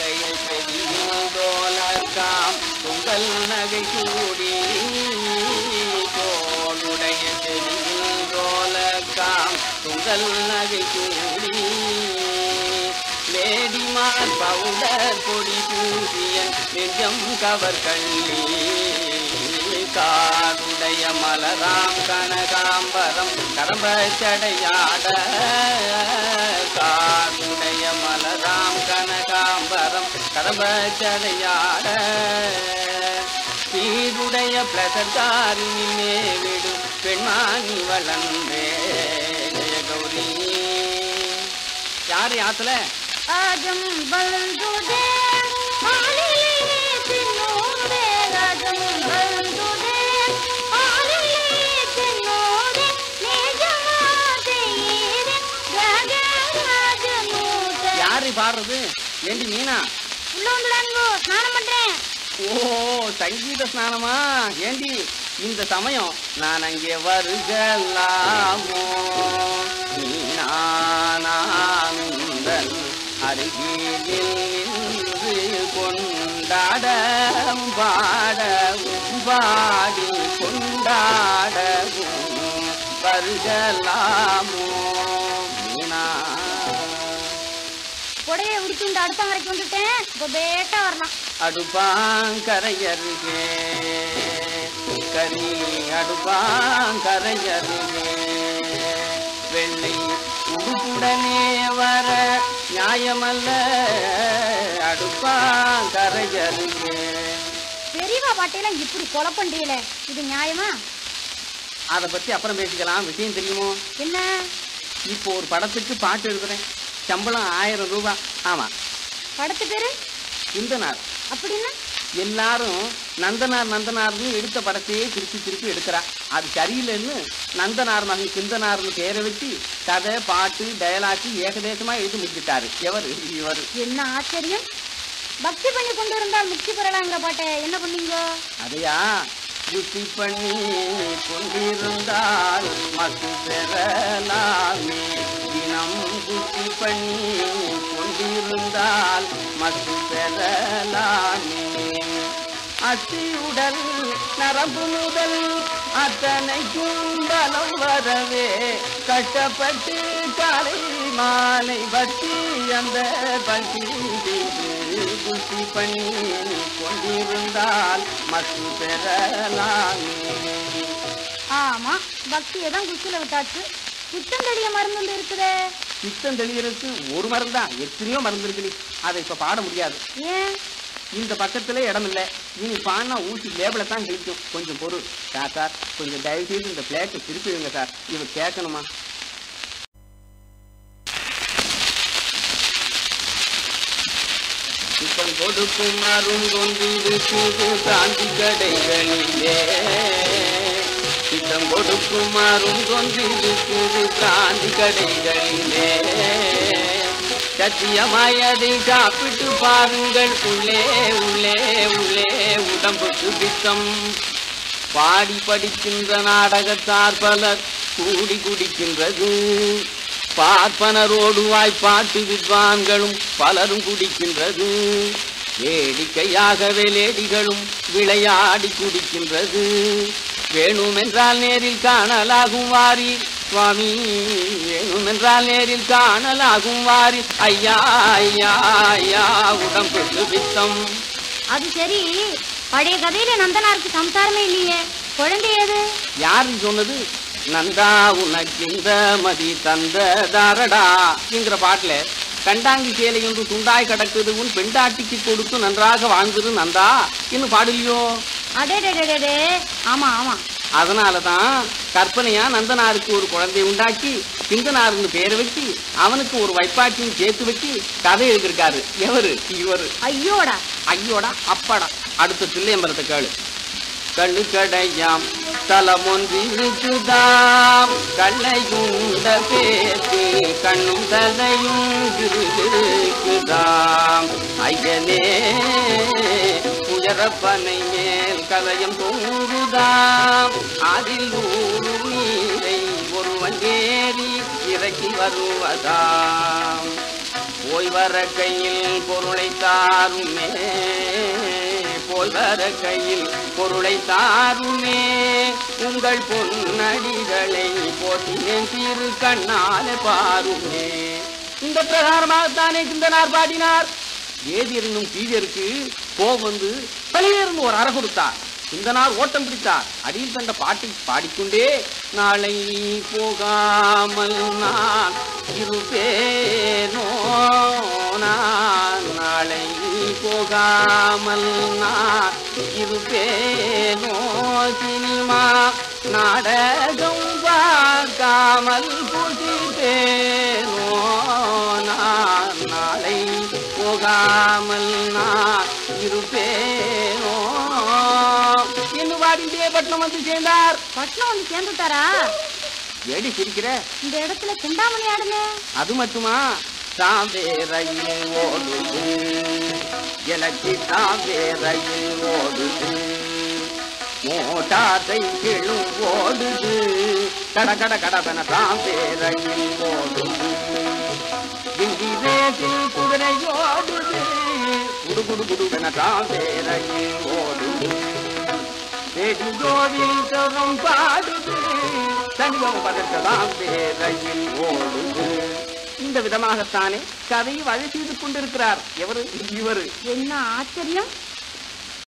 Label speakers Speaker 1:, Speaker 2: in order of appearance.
Speaker 1: காருடைய பெரியோலக்காம் பொங்கல் நகை சூடி தோளுடைய பெரியோலக்காம் பொங்கல் நகை சூடி லேடிமார் பவுடர் பொடி பூசியன் நெஞ்சம் கவர் கள்ளி காருடைய மலராம் கனகாம்பரம் கடம்ப சடையாட காருடைய மலராம் கனகாம்பரம் கடம்ப சடையாட சீருடைய பிளசத்தாரினி மேவிடு பெண்மானி வளர்ந்தே ஜெய கௌரி யாரு ஆத்துல
Speaker 2: ஆஜம் பல்துதே ஆலிலே தின்னோதே ஆஜம் பல்துதே ஆலிலே தின்னோதே நிஜமாதே ஈரே ககராஜனூதே
Speaker 1: யாரு பாடுறது ஏண்டி மீனா
Speaker 2: உள்ள வந்துடானுங்கோ ஸ்நானம் பண்றேன்
Speaker 1: ஓ சங்கீத ஸ்நானமா ஏண்டி இந்த சமயம் நான் அங்கே வருகலாமோ நீனானந்தன் அருகில் நின்று கொண்டாடவும் பாடவும் பாடி கொண்டாடவும் வருகலாமோ மீனா
Speaker 2: புடைய உடுத்திண்டு அடுத்தங்கரைக்கு வந்துட்டேன் இப்போ பேட்டா வரலாம்
Speaker 1: அடுப்பாங்கரையருகே கரி அடுப்பாங்கரையருகே வெள்ளை உடுப்புடனே வர நியாயமல்ல அடுப்பாங்கரையருகே
Speaker 2: பெரியவா பாட்டையெல்லாம் இப்படி கொலை பண்றீல இது நியாயமா
Speaker 1: அதை பத்தி அப்புறம் பேசிக்கலாம் விஷயம் தெரியுமோ
Speaker 2: என்ன
Speaker 1: இப்போ ஒரு படத்துக்கு பாட்டு எழுதுறேன் சம்பளம் ஆயிரம் ரூபாய் ஆமா
Speaker 2: படத்து பேரு
Speaker 1: இந்த நாள்
Speaker 2: அப்படின்னா
Speaker 1: எல்லாரும் நந்தனார் நந்தனார்னு எடுத்த படத்தையே திருப்பி திருப்பி எடுக்கிறா அது சரியில்லைன்னு நந்தனார் மகன் சிந்தனார்னு பேரை வச்சு கதை பாட்டு டயலாக்கு ஏகதேசமா எழுதி முடிச்சிட்டாரு எவர் இவர்
Speaker 2: என்ன ஆச்சரியம் பக்தி பண்ணி கொண்டு இருந்தால் முக்தி பெறலாங்கிற பாட்டை என்ன பண்ணீங்க
Speaker 1: அதையா புத்தி பண்ணி கொண்டிருந்தால் மக்கு பெறலாமே தினம் புத்தி பண்ணி கொண்டிருந்தால் மக்கு பெறலாமே அத்தி உடல் நரம்பு முதல் அத்தனைக்கும் பலம் வரவே கஷ்டப்பட்டு காலை மாலை பக்தி அந்த பக்தி செய்து புத்தி பண்ணி கொண்டிருந்தால் மக்கு பெறலாமே
Speaker 2: ஆமா பக்தியை தான் குச்சில விட்டாச்சு குத்தம் தெளிய மருந்து ஒன்று இருக்குதே
Speaker 1: சித்தம் தெளிகிறதுக்கு ஒரு மருந்து தான் எத்தனையோ மருந்து இருக்குடி அதை இப்ப பாட முடியாது
Speaker 2: ஏன்
Speaker 1: இந்த பக்கத்துல இடம் இல்லை நீ பாடினா ஊசி லேபிள தான் கிழிக்கும் கொஞ்சம் பொருள் சார் சார் கொஞ்சம் தயவு செய்து இந்த பிளேட்டை திருப்பி வைங்க சார் இவ கேட்கணுமா சித்தம் கொடுக்கும் அருங்கொன்றிருக்குது காந்தி கடைகளிலே சித்தம் கொடுக்கும் அருங்கொன்றிருக்குது காந்தி கடைகளிலே சத்தியமாய் அதை சாப்பிட்டு பாருங்கள் உள்ளே உள்ளே உள்ளே உடம்புக்கு பித்தம் பாடி படிக்கின்ற நாடகத்தார் பலர் கூடி குடிக்கின்றது பார்ப்பனரோடு வாய்ப்பாட்டு வித்வான்களும் பலரும் குடிக்கின்றது வேடிக்கையாகவே லேடிகளும் விளையாடி குடிக்கின்றது வேணுமென்றால் நேரில் காணலாகும் வாரி சுவாமி வேணுமென்றால் நேரில் காணலாகும் வாரி ஐயா ஐயா ஐயா உடம்புக்கு பித்தம்
Speaker 2: அது சரி பழைய கதையில நந்தனாருக்கு சம்சாரமே இல்லையே குழந்தை ஏது
Speaker 1: யாருன்னு சொன்னது நந்தா உனக்கு இந்த மதி தந்த தாரடா என்கிற பாட்டுல கண்டாங்கி சேலை ஒன்று துண்டாய் கிடக்குது உன் பெண்டாட்டிக்கு கொடுத்து நன்றாக வாழ்ந்துரு நந்தா இன்னும் பாடலையோ
Speaker 2: அடே ஆமா ஆமா
Speaker 1: அதனால தான் கற்பனையா நந்தனாருக்கு ஒரு குழந்தையை உண்டாக்கி சிந்தனாருன்னு பேரை வச்சு அவனுக்கு ஒரு வைப்பாட்டியும் சேர்த்து வச்சு கதை எழுதியிருக்காரு எவரு இவரு
Speaker 2: ஐயோடா
Speaker 1: ஐயோடா அப்பாடா அடுத்த தில்லையம்பலத்தை கேளு கள்ளு கடையாம் தலமொன்றிருக்குதாம் கள்ளையுண்ட பேத்து கண்ணும் தலையும் இருக்குதாம் ஐயனே உயரப்பனை மேல் கலயம் தோங்குதாம் அதில் ஊரு நீரை ஒருவன் ஏறி இறக்கி வருவதாம் போய் போய் வர கையில் பொருளை தாருமே போய் வர கையில் பொருளை தாருமே உங்கள் பொன்னடிகளை போற்றினேன் திரு கண்ணால பாருமே இந்த பிரகாரமாகத்தானே சிந்தனார் பாடினார் வேதியர் என்னும் பீதியருக்கு கோபம் வந்து பலியிலிருந்து ஒரு அறை கொடுத்தார் சிந்தனார் ஓட்டம் பிடித்தார் அடியில் கண்ட பாட்டை பாடிக்கொண்டே நாளை போகாமல் நான் இருப்பேனோ நான் நாளை போகாமல் நான் இருப்பேனோ சினிமா நாடகம் பார்க்காமல் புதிப்பேனோ நான் நாளை போகாமல் நான் இருப்பேனோ என்று வாடிண்டே பட்டணம் வந்து சேர்ந்தார்
Speaker 2: பட்னம் வந்து சேர்ந்துட்டாரா
Speaker 1: ஏடி சிரிக்கிற
Speaker 2: இந்த இடத்துல செண்டாமணி ஆடுனே
Speaker 1: அது மட்டுமா தாவே ரயில் ஓடுது எனக்கு தாவே ரயில் ஓடுது மோட்டார் சைக்கிளும் ஓடுது கட கட கடபன தாவே ரயில் ஓடுது விண்டி ரேசில் குதிரை ஓடுது குடு குடு குடுவென தாவே ரயில் ஓடுது ரேடியோவில் கரம் பாடுது தனிவம் பதற்றதாம் ரயில் ஓடுது இந்த விதமாகத்தானே கதையை வழி செய்து கொண்டிருக்கிறார் எவரு இவரு
Speaker 2: என்ன ஆச்சரியம்